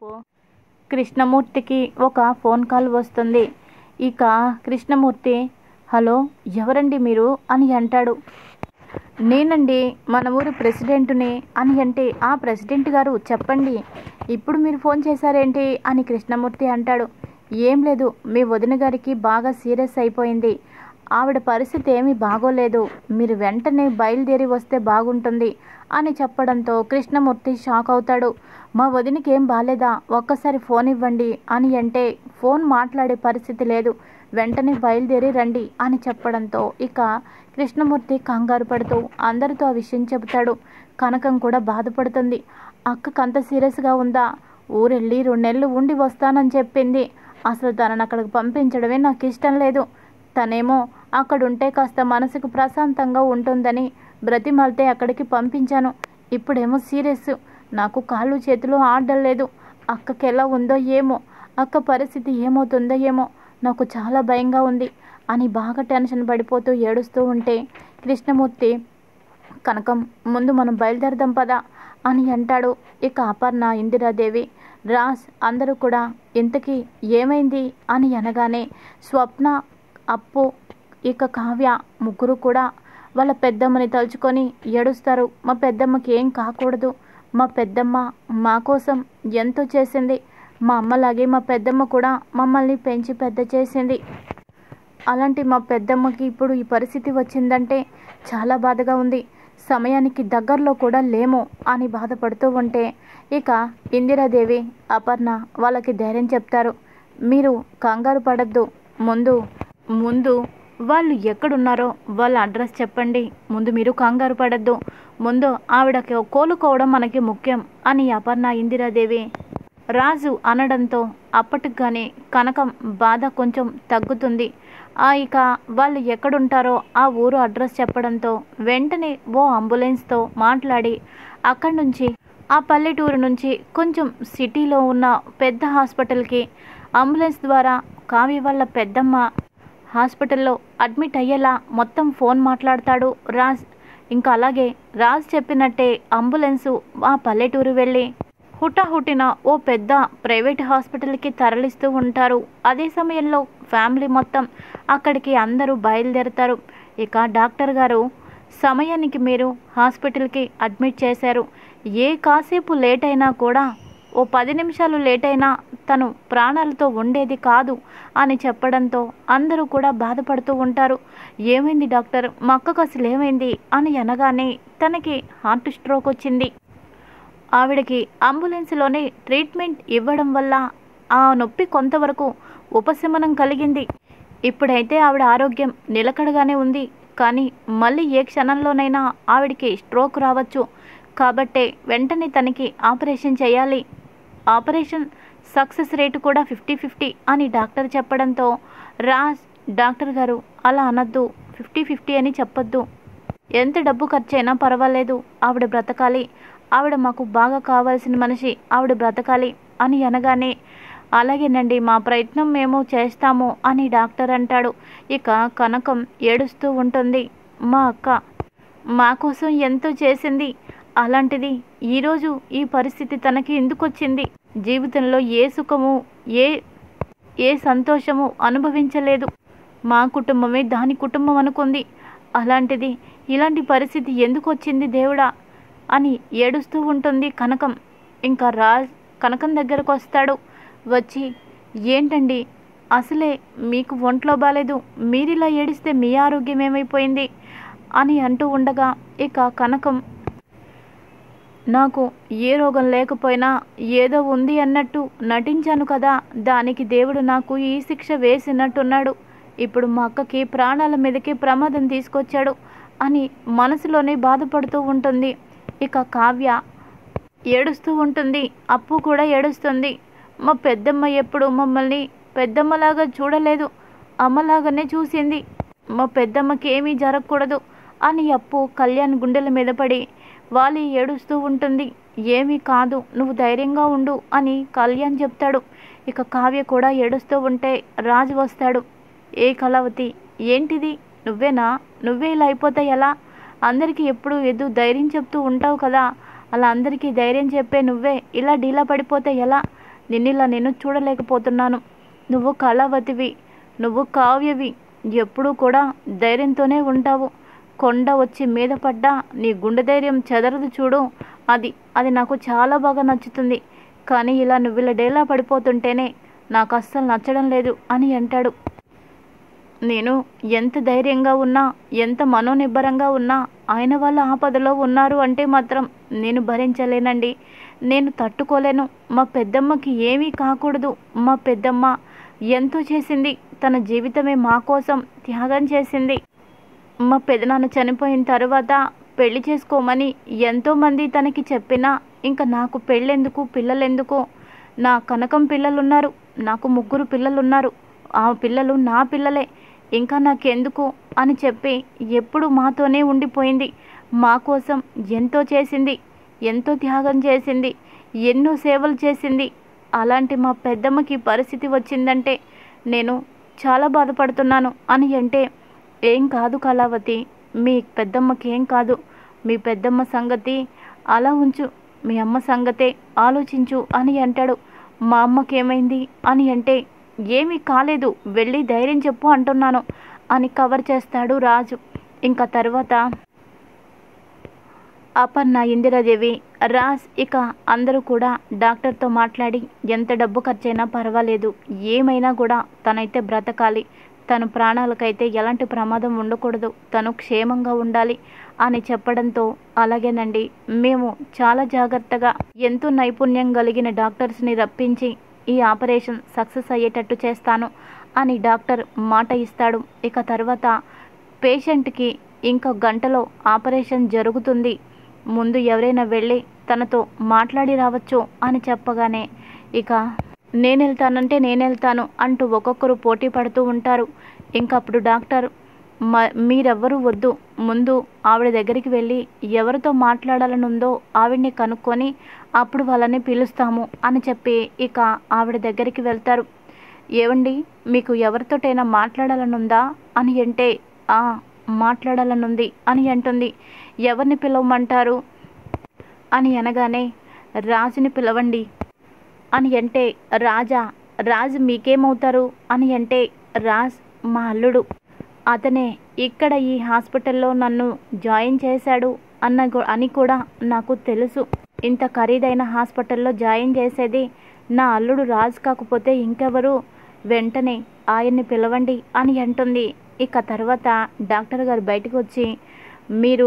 ఈలోపు కృష్ణమూర్తికి ఒక phone call వస్తుంది ఇక కృష్ణమూర్తి హలో ఎవరండి మీరు అని అంటాడు నేనండి మన ఊరి ప్రెసిడెంట్ని అని అంటే ఆ ప్రెసిడెంట్ గారు చెప్పండి ఇప్పుడు మీరు ఫోన్ చేశారేంటి అని కృష్ణమూర్తి అంటాడు ఏం లేదు మీ వదిన గారికి బాగా సీరియస్ అయిపోయింది ఆవిడ పరిస్థితి ఏమీ బాగోలేదు మీరు వెంటనే బయలుదేరి వస్తే బాగుంటుంది అని చెప్పడంతో కృష్ణమూర్తి షాక్ అవుతాడు మా వదినకి ఏం బాలేదా ఒక్కసారి ఫోన్ ఇవ్వండి అని అంటే ఫోన్ మాట్లాడే పరిస్థితి లేదు వెంటనే బయలుదేరి రండి అని చెప్పడంతో ఇక కృష్ణమూర్తి కంగారు పడుతూ అందరితో ఆ విషయం చెబుతాడు కనకం కూడా బాధపడుతుంది అక్కకు అంత సీరియస్గా ఉందా ఊరెళ్ళి రెండు నెలలు ఉండి వస్తానని చెప్పింది అసలు తనను అక్కడికి పంపించడమే నాకు ఇష్టం లేదు తనేమో అక్కడుంటే కాస్త మనసుకు ప్రశాంతంగా ఉంటుందని బ్రతిమాలితే అక్కడికి పంపించాను ఇప్పుడేమో సీరియస్ నాకు కాళ్ళు చేతులు ఆడడం లేదు అక్కకి ఎలా ఉందో ఏమో అక్క పరిస్థితి ఏమవుతుందో ఏమో నాకు చాలా భయంగా ఉంది అని బాగా టెన్షన్ పడిపోతూ ఏడుస్తూ ఉంటే కృష్ణమూర్తి కనకం ముందు మనం బయలుదేరదాం పదా అని అంటాడు ఇక అపర్ణ ఇందిరాదేవి రాజ్ అందరూ కూడా ఇంతకీ ఏమైంది అని అనగానే స్వప్న అప్పు ఇక కావ్య ముగ్గురు కూడా వాళ్ళ పెద్దమ్మని తలుచుకొని ఏడుస్తారు మా పెద్దమ్మకి ఏం కాకూడదు మా పెద్దమ్మ మా కోసం ఎంతో చేసింది మా అమ్మలాగే మా పెద్దమ్మ కూడా మమ్మల్ని పెంచి పెద్ద చేసింది అలాంటి మా పెద్దమ్మకి ఇప్పుడు ఈ పరిస్థితి వచ్చిందంటే చాలా బాధగా ఉంది సమయానికి దగ్గరలో కూడా లేము అని బాధపడుతూ ఉంటే ఇక ఇందిరాదేవి అపర్ణ వాళ్ళకి ధైర్యం చెప్తారు మీరు కంగారు పడద్దు ముందు ముందు వాళ్ళు ఎక్కడున్నారో వాళ్ళ అడ్రస్ చెప్పండి ముందు మీరు కంగారు పడద్దు ముందు ఆవిడకి కోలుకోవడం మనకి ముఖ్యం అని అపర్ణ ఇందిరాదేవి రాజు అనడంతో అప్పటికి కనకం బాధ కొంచెం తగ్గుతుంది ఆ ఇక వాళ్ళు ఎక్కడుంటారో ఆ ఊరు అడ్రస్ చెప్పడంతో వెంటనే ఓ అంబులెన్స్తో మాట్లాడి అక్కడి నుంచి ఆ పల్లెటూరు నుంచి కొంచెం సిటీలో ఉన్న పెద్ద హాస్పిటల్కి అంబులెన్స్ ద్వారా కావ్య వాళ్ళ పెద్దమ్మ హాస్పిటల్లో అడ్మిట్ అయ్యేలా మొత్తం ఫోన్ మాట్లాడతాడు రాజ్ ఇంకా అలాగే రాజ్ చెప్పినట్టే అంబులెన్సు ఆ పల్లెటూరు వెళ్ళి హుటాహుటిన ఓ పెద్ద ప్రైవేట్ హాస్పిటల్కి తరలిస్తూ ఉంటారు అదే సమయంలో ఫ్యామిలీ మొత్తం అక్కడికి అందరూ బయలుదేరుతారు ఇక డాక్టర్ గారు సమయానికి మీరు హాస్పిటల్కి అడ్మిట్ చేశారు ఏ కాసేపు లేట్ అయినా కూడా ఓ పది నిమిషాలు లేట్ అయినా తను ప్రాణాలతో ఉండేది కాదు అని చెప్పడంతో అందరూ కూడా బాధపడుతూ ఉంటారు ఏమైంది డాక్టర్ మా అక్కకు అసలు ఏమైంది అని అనగానే తనకి హార్ట్ స్ట్రోక్ వచ్చింది ఆవిడకి అంబులెన్స్లోనే ట్రీట్మెంట్ ఇవ్వడం వల్ల ఆ నొప్పి కొంతవరకు ఉపశమనం కలిగింది ఇప్పుడైతే ఆవిడ ఆరోగ్యం నిలకడగానే ఉంది కానీ మళ్ళీ ఏ క్షణంలోనైనా ఆవిడికి స్ట్రోక్ రావచ్చు కాబట్టే వెంటనే తనకి ఆపరేషన్ చేయాలి ఆపరేషన్ సక్సెస్ రేటు కూడా ఫిఫ్టీ ఫిఫ్టీ అని డాక్టర్ చెప్పడంతో రాజ్ డాక్టర్ గారు అలా అనొద్దు ఫిఫ్టీ ఫిఫ్టీ అని చెప్పొద్దు ఎంత డబ్బు ఖర్చైనా పర్వాలేదు ఆవిడ బ్రతకాలి ఆవిడ మాకు బాగా కావాల్సిన మనిషి ఆవిడ బ్రతకాలి అని అనగానే అలాగేనండి మా ప్రయత్నం మేము చేస్తాము అని డాక్టర్ అంటాడు ఇక కనకం ఏడుస్తూ ఉంటుంది మా అక్క మా కోసం ఎంతో చేసింది అలాంటిది ఈరోజు ఈ పరిస్థితి తనకి ఎందుకు వచ్చింది జీవితంలో ఏ సుఖము ఏ ఏ సంతోషము అనుభవించలేదు మా కుటుంబమే దాని కుటుంబం అనుకుంది అలాంటిది ఇలాంటి పరిస్థితి ఎందుకు వచ్చింది దేవుడా అని ఏడుస్తూ ఉంటుంది కనకం ఇంకా రాజ్ కనకం దగ్గరకు వస్తాడు వచ్చి ఏంటండి అసలే మీకు ఒంట్లో బాలేదు మీరిలా ఏడిస్తే మీ ఆరోగ్యం ఏమైపోయింది అని అంటూ ఉండగా ఇక కనకం నాకు ఏ రోగం లేకపోయినా ఏదో ఉంది అన్నట్టు నటించాను కదా దానికి దేవుడు నాకు ఈ శిక్ష వేసినట్టున్నాడు ఇప్పుడు మా అక్కకి ప్రాణాల మీదకి ప్రమాదం తీసుకొచ్చాడు అని మనసులోనే బాధపడుతూ ఉంటుంది ఇక కావ్య ఏడుస్తూ ఉంటుంది అప్పు కూడా ఏడుస్తుంది మా పెద్దమ్మ ఎప్పుడు మమ్మల్ని పెద్దమ్మలాగా చూడలేదు అమ్మలాగానే చూసింది మా పెద్దమ్మకి ఏమీ జరగకూడదు అని అప్పు కళ్యాణ్ గుండెల మీద పడి వాలి ఏడుస్తూ ఉంటుంది ఏమీ కాదు నువ్వు ధైర్యంగా ఉండు అని కళ్యాణ్ చెప్తాడు ఇక కావ్య కూడా ఏడుస్తూ ఉంటే రాజు వస్తాడు ఏ కళావతి ఏంటిది నువ్వేనా నువ్వే ఇలా అయిపోతే ఎలా అందరికీ ఎప్పుడు ఎదు ధైర్యం చెప్తూ ఉంటావు కదా అలా అందరికీ ధైర్యం చెప్పే నువ్వే ఇలా డీలా పడిపోతే ఎలా నిన్నిలా నేను చూడలేకపోతున్నాను నువ్వు కళావతివి నువ్వు కావ్యవి ఎప్పుడూ కూడా ధైర్యంతోనే ఉంటావు కొండ వచ్చి మీద పడ్డా నీ గుండె ధైర్యం చెదరదు చూడు అది అది నాకు చాలా బాగా నచ్చుతుంది కానీ ఇలా నువ్వు ఇలా డేలా పడిపోతుంటేనే నాకు అస్సలు నచ్చడం లేదు అని అంటాడు నేను ఎంత ధైర్యంగా ఉన్నా ఎంత మనోనిబ్బరంగా ఉన్నా ఆయన వాళ్ళ ఆపదలో ఉన్నారు అంటే మాత్రం నేను భరించలేనండి నేను తట్టుకోలేను మా పెద్దమ్మకి ఏమీ కాకూడదు మా పెద్దమ్మ ఎంతో చేసింది తన జీవితమే మా కోసం త్యాగం చేసింది మా పెదనాన్న చనిపోయిన తర్వాత పెళ్లి చేసుకోమని ఎంతోమంది తనకి చెప్పినా ఇంకా నాకు పెళ్ళెందుకు పిల్లలెందుకు నా కనకం పిల్లలున్నారు నాకు ముగ్గురు పిల్లలున్నారు ఆ పిల్లలు నా పిల్లలే ఇంకా నాకెందుకు అని చెప్పి ఎప్పుడు మాతోనే ఉండిపోయింది మా కోసం ఎంతో చేసింది ఎంతో త్యాగం చేసింది ఎన్నో సేవలు చేసింది అలాంటి మా పెద్దమ్మకి పరిస్థితి వచ్చిందంటే నేను చాలా బాధపడుతున్నాను అని అంటే ఏం కాదు కళావతి మీ పెద్దమ్మకి ఏం కాదు మీ పెద్దమ్మ సంగతి అలా ఉంచు మీ అమ్మ సంగతే ఆలోచించు అని అంటాడు మా అమ్మకి ఏమైంది అని అంటే ఏమీ కాలేదు వెళ్ళి ధైర్యం చెప్పు అంటున్నాను అని కవర్ చేస్తాడు రాజు ఇంకా తర్వాత అపర్ణ ఇందిరాదేవి రాజ్ ఇక అందరూ కూడా డాక్టర్తో మాట్లాడి ఎంత డబ్బు ఖర్చైనా పర్వాలేదు ఏమైనా కూడా తనైతే బ్రతకాలి తన ప్రాణాలకైతే ఎలాంటి ప్రమాదం ఉండకూడదు తను క్షేమంగా ఉండాలి అని చెప్పడంతో అలాగేనండి మేము చాలా జాగ్రత్తగా ఎంతో నైపుణ్యం కలిగిన డాక్టర్స్ని రప్పించి ఈ ఆపరేషన్ సక్సెస్ అయ్యేటట్టు చేస్తాను అని డాక్టర్ మాట ఇస్తాడు ఇక తర్వాత పేషెంట్కి ఇంకో గంటలో ఆపరేషన్ జరుగుతుంది ముందు ఎవరైనా వెళ్ళి తనతో మాట్లాడి రావచ్చు అని చెప్పగానే ఇక నేను వెళ్తానంటే నేను వెళ్తాను అంటూ ఒక్కొక్కరు పోటీ పడుతూ ఉంటారు ఇంకా అప్పుడు డాక్టర్ మ మీరెవ్వరూ వద్దు ముందు ఆవిడ దగ్గరికి వెళ్ళి ఎవరితో మాట్లాడాలని ఉందో ఆవిడ్ని కనుక్కొని అప్పుడు వాళ్ళని పిలుస్తాము అని చెప్పి ఇక ఆవిడ దగ్గరికి వెళ్తారు ఏవండి మీకు ఎవరితోటైనా మాట్లాడాలనుందా అని అంటే ఆ మాట్లాడాలనుంది అని అంటుంది ఎవరిని పిలవమంటారు అని అనగానే రాజుని పిలవండి అని అంటే రాజా రాజు మీకేమవుతారు అని అంటే రాజ్ మా అల్లుడు అతనే ఇక్కడ ఈ హాస్పిటల్లో నన్ను జాయిన్ చేశాడు అన్న గు- అని కూడా నాకు తెలుసు ఇంత ఖరీదైన హాస్పిటల్లో జాయిన్ చేసేది నా అల్లుడు రాజు కాకపోతే ఇంకెవరు వెంటనే ఆయన్ని పిలవండి అని అంటుంది ఇక తర్వాత డాక్టర్ గారు బయటకు వచ్చి మీరు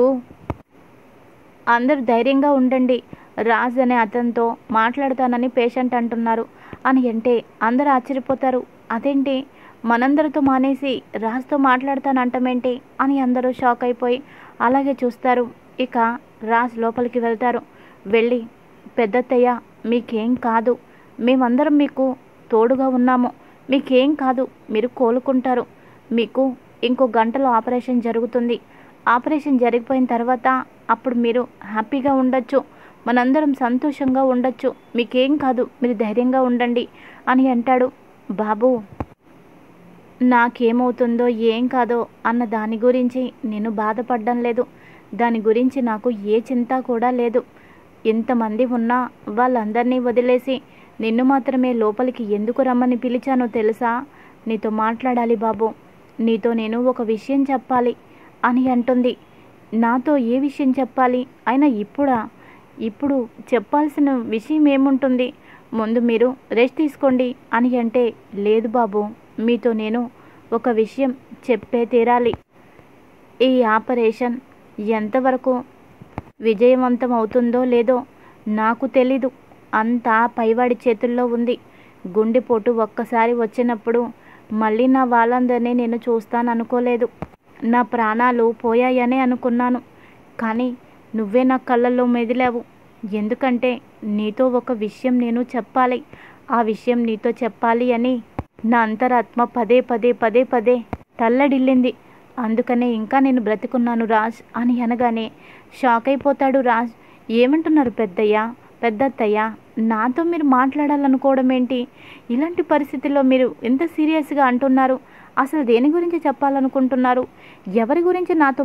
అందరూ ధైర్యంగా ఉండండి రాజ్ అనే అతనితో మాట్లాడతానని పేషెంట్ అంటున్నారు అని అంటే అందరూ ఆశ్చర్యపోతారు అదేంటి మనందరితో మానేసి రాజ్తో మాట్లాడతానంటమేంటి అని అందరూ షాక్ అయిపోయి అలాగే చూస్తారు ఇక రాజ్ లోపలికి వెళ్తారు వెళ్ళి పెద్దత్తయ్య మీకేం కాదు మేమందరం మీకు తోడుగా ఉన్నాము మీకేం కాదు మీరు కోలుకుంటారు మీకు ఇంకో గంటలో ఆపరేషన్ జరుగుతుంది ఆపరేషన్ జరిగిపోయిన తర్వాత అప్పుడు మీరు హ్యాపీగా ఉండొచ్చు మనందరం సంతోషంగా ఉండొచ్చు మీకేం కాదు మీరు ధైర్యంగా ఉండండి అని అంటాడు బాబు నాకేమవుతుందో ఏం కాదో అన్న దాని గురించి నేను బాధపడడం లేదు దాని గురించి నాకు ఏ చింత కూడా లేదు ఎంతమంది ఉన్నా వాళ్ళందరినీ వదిలేసి నిన్ను మాత్రమే లోపలికి ఎందుకు రమ్మని పిలిచానో తెలుసా నీతో మాట్లాడాలి బాబు నీతో నేను ఒక విషయం చెప్పాలి అని అంటుంది నాతో ఏ విషయం చెప్పాలి అయినా ఇప్పుడా ఇప్పుడు చెప్పాల్సిన విషయం ఏముంటుంది ముందు మీరు రెస్ట్ తీసుకోండి అని అంటే లేదు బాబు మీతో నేను ఒక విషయం చెప్పే తీరాలి ఈ ఆపరేషన్ ఎంతవరకు విజయవంతం అవుతుందో లేదో నాకు తెలీదు అంతా పైవాడి చేతుల్లో ఉంది గుండెపోటు ఒక్కసారి వచ్చినప్పుడు మళ్ళీ నా వాళ్ళందరినీ నేను చూస్తాను అనుకోలేదు నా ప్రాణాలు పోయాయనే అనుకున్నాను కానీ నువ్వే నా కళ్ళల్లో మెదిలావు ఎందుకంటే నీతో ఒక విషయం నేను చెప్పాలి ఆ విషయం నీతో చెప్పాలి అని నా అంతరాత్మ పదే పదే పదే పదే తల్లడిల్లింది అందుకనే ఇంకా నేను బ్రతికున్నాను రాజ్ అని అనగానే షాక్ అయిపోతాడు రాజ్ ఏమంటున్నారు పెద్దయ్య పెద్దత్తయ్య నాతో మీరు మాట్లాడాలనుకోవడం ఏంటి ఇలాంటి పరిస్థితుల్లో మీరు ఎంత సీరియస్గా అంటున్నారు అసలు దేని గురించి చెప్పాలనుకుంటున్నారు ఎవరి గురించి నాతో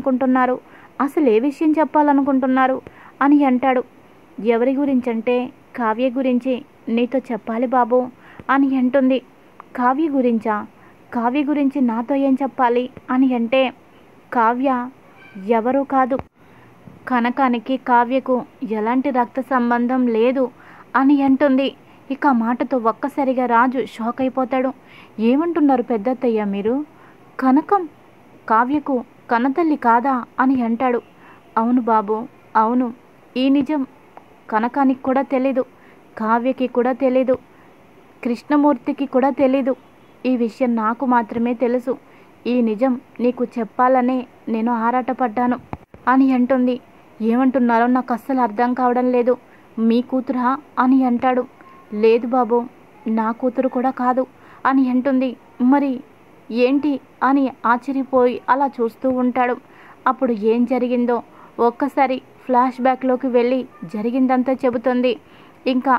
మాట్లాడాలనుకుంటున్నారు అసలు ఏ విషయం చెప్పాలనుకుంటున్నారు అని అంటాడు ఎవరి గురించి అంటే కావ్య గురించి నీతో చెప్పాలి బాబు అని అంటుంది కావ్య గురించా కావ్య గురించి నాతో ఏం చెప్పాలి అని అంటే కావ్య ఎవరూ కాదు కనకానికి కావ్యకు ఎలాంటి రక్త సంబంధం లేదు అని అంటుంది ఇక ఆ మాటతో ఒక్కసారిగా రాజు షాక్ అయిపోతాడు ఏమంటున్నారు పెద్దత్తయ్య మీరు కనకం కావ్యకు కనతల్లి కాదా అని అంటాడు అవును బాబు అవును ఈ నిజం కనకానికి కూడా తెలీదు కావ్యకి కూడా తెలీదు కృష్ణమూర్తికి కూడా తెలీదు ఈ విషయం నాకు మాత్రమే తెలుసు ఈ నిజం నీకు చెప్పాలనే నేను ఆరాటపడ్డాను అని అంటుంది ఏమంటున్నారో నాకు అస్సలు అర్థం కావడం లేదు మీ కూతురా అని అంటాడు లేదు బాబు నా కూతురు కూడా కాదు అని అంటుంది మరి ఏంటి అని ఆశ్చర్యపోయి అలా చూస్తూ ఉంటాడు అప్పుడు ఏం జరిగిందో ఒక్కసారి ఫ్లాష్ బ్యాక్లోకి వెళ్ళి జరిగిందంతా చెబుతుంది ఇంకా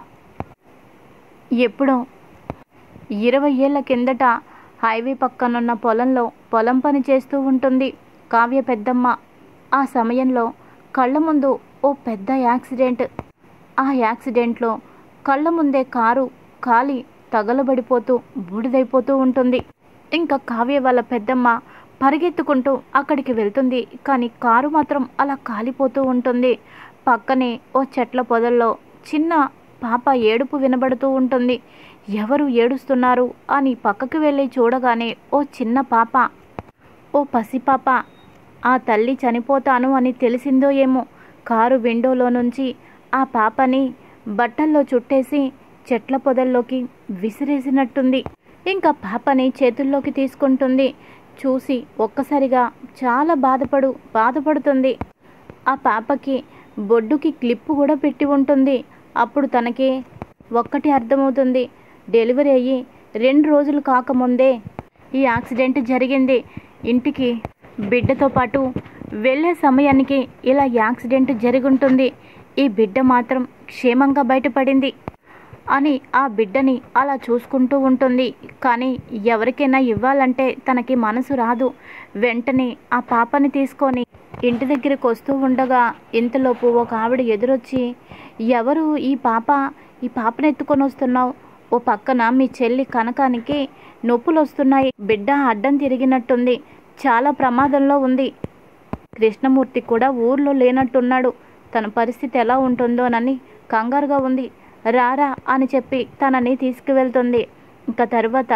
ఎప్పుడో ఇరవై ఏళ్ల కిందట హైవే పక్కనున్న పొలంలో పొలం పని చేస్తూ ఉంటుంది కావ్య పెద్దమ్మ ఆ సమయంలో కళ్ళ ముందు ఓ పెద్ద యాక్సిడెంట్ ఆ యాక్సిడెంట్లో కళ్ళ ముందే కారు కాలి తగలబడిపోతూ బూడిదైపోతూ ఉంటుంది ఇంకా కావ్య వాళ్ళ పెద్దమ్మ పరిగెత్తుకుంటూ అక్కడికి వెళ్తుంది కానీ కారు మాత్రం అలా కాలిపోతూ ఉంటుంది పక్కనే ఓ చెట్ల పొదల్లో చిన్న పాప ఏడుపు వినబడుతూ ఉంటుంది ఎవరు ఏడుస్తున్నారు అని పక్కకి వెళ్ళి చూడగానే ఓ చిన్న పాప ఓ పసిపాప ఆ తల్లి చనిపోతాను అని తెలిసిందో ఏమో కారు విండోలో నుంచి ఆ పాపని బట్టల్లో చుట్టేసి చెట్ల పొదల్లోకి విసిరేసినట్టుంది ఇంకా పాపని చేతుల్లోకి తీసుకుంటుంది చూసి ఒక్కసారిగా చాలా బాధపడు బాధపడుతుంది ఆ పాపకి బొడ్డుకి క్లిప్పు కూడా పెట్టి ఉంటుంది అప్పుడు తనకి ఒక్కటి అర్థమవుతుంది డెలివరీ అయ్యి రెండు రోజులు కాకముందే ఈ యాక్సిడెంట్ జరిగింది ఇంటికి బిడ్డతో పాటు వెళ్ళే సమయానికి ఇలా యాక్సిడెంట్ జరుగుంటుంది ఈ బిడ్డ మాత్రం క్షేమంగా బయటపడింది అని ఆ బిడ్డని అలా చూసుకుంటూ ఉంటుంది కానీ ఎవరికైనా ఇవ్వాలంటే తనకి మనసు రాదు వెంటనే ఆ పాపని తీసుకొని ఇంటి దగ్గరికి వస్తూ ఉండగా ఇంతలోపు ఒక ఆవిడ ఎదురొచ్చి ఎవరు ఈ పాప ఈ పాపను ఎత్తుకొని వస్తున్నావు ఓ పక్కన మీ చెల్లి కనకానికి నొప్పులు వస్తున్నాయి బిడ్డ అడ్డం తిరిగినట్టుంది చాలా ప్రమాదంలో ఉంది కృష్ణమూర్తి కూడా ఊర్లో లేనట్టున్నాడు తన పరిస్థితి ఎలా ఉంటుందోనని కంగారుగా ఉంది రారా అని చెప్పి తనని తీసుకువెళ్తుంది ఇంకా తర్వాత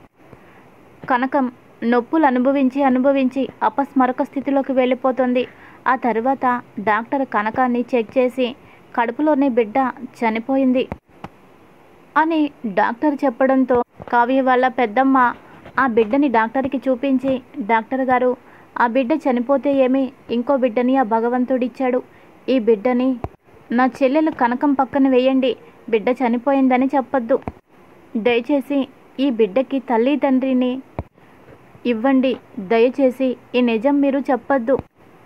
కనకం నొప్పులు అనుభవించి అనుభవించి అపస్మరక స్థితిలోకి వెళ్ళిపోతుంది ఆ తర్వాత డాక్టర్ కనకాన్ని చెక్ చేసి కడుపులోనే బిడ్డ చనిపోయింది అని డాక్టర్ చెప్పడంతో కావ్య వాళ్ళ పెద్దమ్మ ఆ బిడ్డని డాక్టర్కి చూపించి డాక్టర్ గారు ఆ బిడ్డ చనిపోతే ఏమి ఇంకో బిడ్డని ఆ భగవంతుడిచ్చాడు ఈ బిడ్డని నా చెల్లెలు కనకం పక్కన వేయండి బిడ్డ చనిపోయిందని చెప్పొద్దు దయచేసి ఈ బిడ్డకి తల్లి తండ్రిని ఇవ్వండి దయచేసి ఈ నిజం మీరు చెప్పొద్దు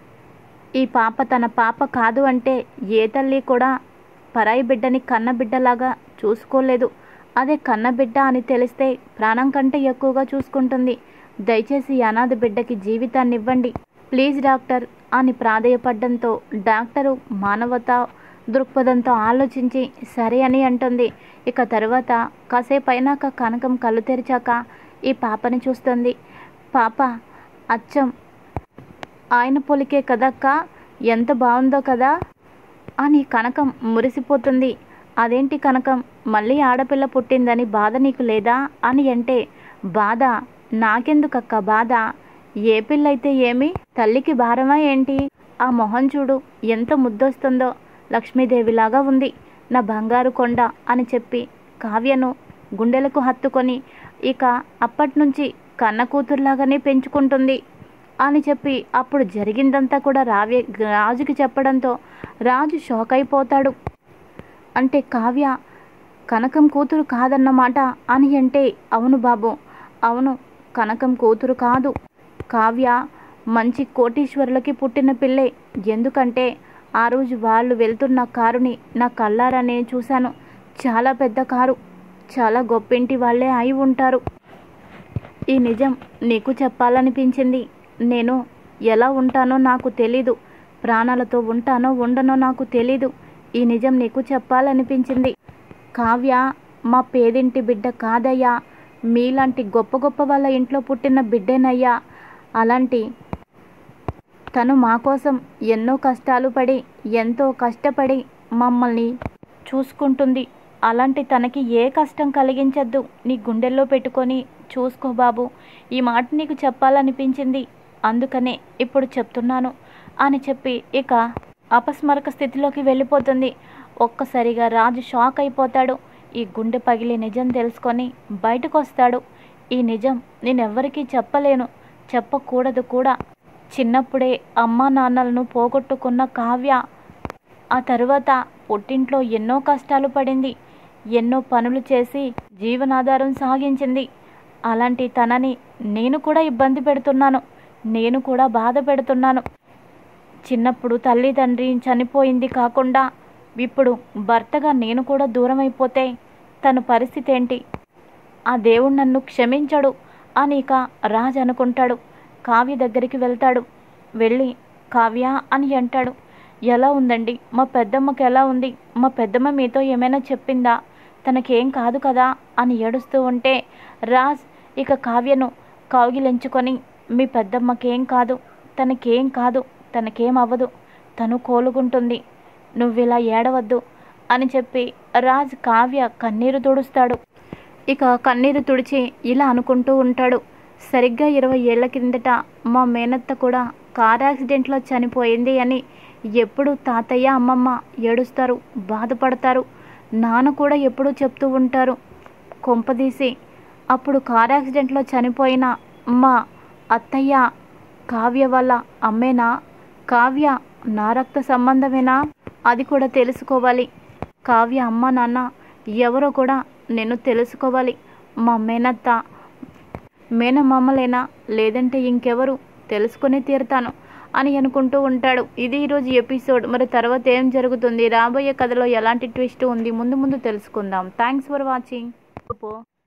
ఈ పాప తన పాప కాదు అంటే ఏ తల్లి కూడా పరాయి బిడ్డని కన్న బిడ్డలాగా చూసుకోలేదు అదే కన్న బిడ్డ అని తెలిస్తే ప్రాణం కంటే ఎక్కువగా చూసుకుంటుంది దయచేసి ఈ అనాథ బిడ్డకి జీవితాన్ని ఇవ్వండి ప్లీజ్ డాక్టర్ అని ప్రాధేయపడ్డంతో డాక్టరు మానవత దృక్పథంతో ఆలోచించి సరే అని అంటుంది ఇక తర్వాత కాసేపు అయినాక కనకం కళ్ళు తెరిచాక ఈ పాపని చూస్తుంది పాప అచ్చం ఆయన పొలికే కదక్క ఎంత బాగుందో కదా అని కనకం మురిసిపోతుంది అదేంటి కనకం మళ్ళీ ఆడపిల్ల పుట్టిందని బాధ నీకు లేదా అని అంటే బాధ నాకెందుకక్క బాధ ఏ పిల్లయితే ఏమి తల్లికి భారమా ఏంటి ఆ మొహం చూడు ఎంత ముద్దొస్తుందో లక్ష్మీదేవిలాగా ఉంది నా బంగారు కొండ అని చెప్పి కావ్యను గుండెలకు హత్తుకొని ఇక అప్పటినుంచి కన్న కూతురులాగానే పెంచుకుంటుంది అని చెప్పి అప్పుడు జరిగిందంతా కూడా రావ్య రాజుకి చెప్పడంతో రాజు షాక్ అయిపోతాడు అంటే కావ్య కనకం కూతురు కాదన్నమాట అని అంటే అవును బాబు అవును కనకం కూతురు కాదు కావ్య మంచి కోటీశ్వరులకి పుట్టిన పిల్లే ఎందుకంటే ఆ రోజు వాళ్ళు వెళ్తున్న కారుని నా కళ్ళారా నేను చూశాను చాలా పెద్ద కారు చాలా గొప్పింటి వాళ్ళే అయి ఉంటారు ఈ నిజం నీకు చెప్పాలనిపించింది నేను ఎలా ఉంటానో నాకు తెలీదు ప్రాణాలతో ఉంటానో ఉండనో నాకు తెలీదు ఈ నిజం నీకు చెప్పాలనిపించింది కావ్య మా పేదింటి బిడ్డ కాదయ్యా మీలాంటి గొప్ప గొప్ప వాళ్ళ ఇంట్లో పుట్టిన బిడ్డేనయ్యా అలాంటి తను మా కోసం ఎన్నో కష్టాలు పడి ఎంతో కష్టపడి మమ్మల్ని చూసుకుంటుంది అలాంటి తనకి ఏ కష్టం కలిగించద్దు నీ గుండెల్లో పెట్టుకొని చూసుకో బాబు ఈ మాట నీకు చెప్పాలనిపించింది అందుకనే ఇప్పుడు చెప్తున్నాను అని చెప్పి ఇక అపస్మరక స్థితిలోకి వెళ్ళిపోతుంది ఒక్కసారిగా రాజు షాక్ అయిపోతాడు ఈ గుండె పగిలి నిజం తెలుసుకొని బయటకు వస్తాడు ఈ నిజం నేనెవ్వరికీ చెప్పలేను చెప్పకూడదు కూడా చిన్నప్పుడే అమ్మా నాన్నలను పోగొట్టుకున్న కావ్య ఆ తరువాత పుట్టింట్లో ఎన్నో కష్టాలు పడింది ఎన్నో పనులు చేసి జీవనాధారం సాగించింది అలాంటి తనని నేను కూడా ఇబ్బంది పెడుతున్నాను నేను కూడా బాధ పెడుతున్నాను చిన్నప్పుడు తల్లి తండ్రి చనిపోయింది కాకుండా ఇప్పుడు భర్తగా నేను కూడా దూరం అయిపోతే తన పరిస్థితి ఏంటి ఆ దేవుడు నన్ను క్షమించడు అని ఇక రాజ్ అనుకుంటాడు కావ్య దగ్గరికి వెళ్తాడు వెళ్ళి కావ్య అని అంటాడు ఎలా ఉందండి మా పెద్దమ్మకి ఎలా ఉంది మా పెద్దమ్మ మీతో ఏమైనా చెప్పిందా తనకేం కాదు కదా అని ఏడుస్తూ ఉంటే రాజ్ ఇక కావ్యను కౌగిలించుకొని మీ పెద్దమ్మకేం కాదు తనకేం కాదు తనకేం అవ్వదు తను కోలుకుంటుంది నువ్విలా ఏడవద్దు అని చెప్పి రాజ్ కావ్య కన్నీరు తుడుస్తాడు ఇక కన్నీరు తుడిచి ఇలా అనుకుంటూ ఉంటాడు సరిగ్గా ఇరవై ఏళ్ల కిందట మా మేనత్త కూడా కార్ యాక్సిడెంట్లో చనిపోయింది అని ఎప్పుడు తాతయ్య అమ్మమ్మ ఏడుస్తారు బాధపడతారు నాన్న కూడా ఎప్పుడూ చెప్తూ ఉంటారు కొంపదీసి అప్పుడు కార్ యాక్సిడెంట్లో చనిపోయిన మా అత్తయ్య కావ్య వల్ల అమ్మేనా కావ్య నా రక్త సంబంధమేనా అది కూడా తెలుసుకోవాలి కావ్య అమ్మ నాన్న ఎవరో కూడా నేను తెలుసుకోవాలి మా మేనత్త మేనమామలేనా లేదంటే ఇంకెవరు తెలుసుకుని తీరుతాను అని అనుకుంటూ ఉంటాడు ఇది ఈరోజు ఎపిసోడ్ మరి తర్వాత ఏం జరుగుతుంది రాబోయే కథలో ఎలాంటి ట్విస్ట్ ఉంది ముందు ముందు తెలుసుకుందాం థ్యాంక్స్ ఫర్ వాచింగ్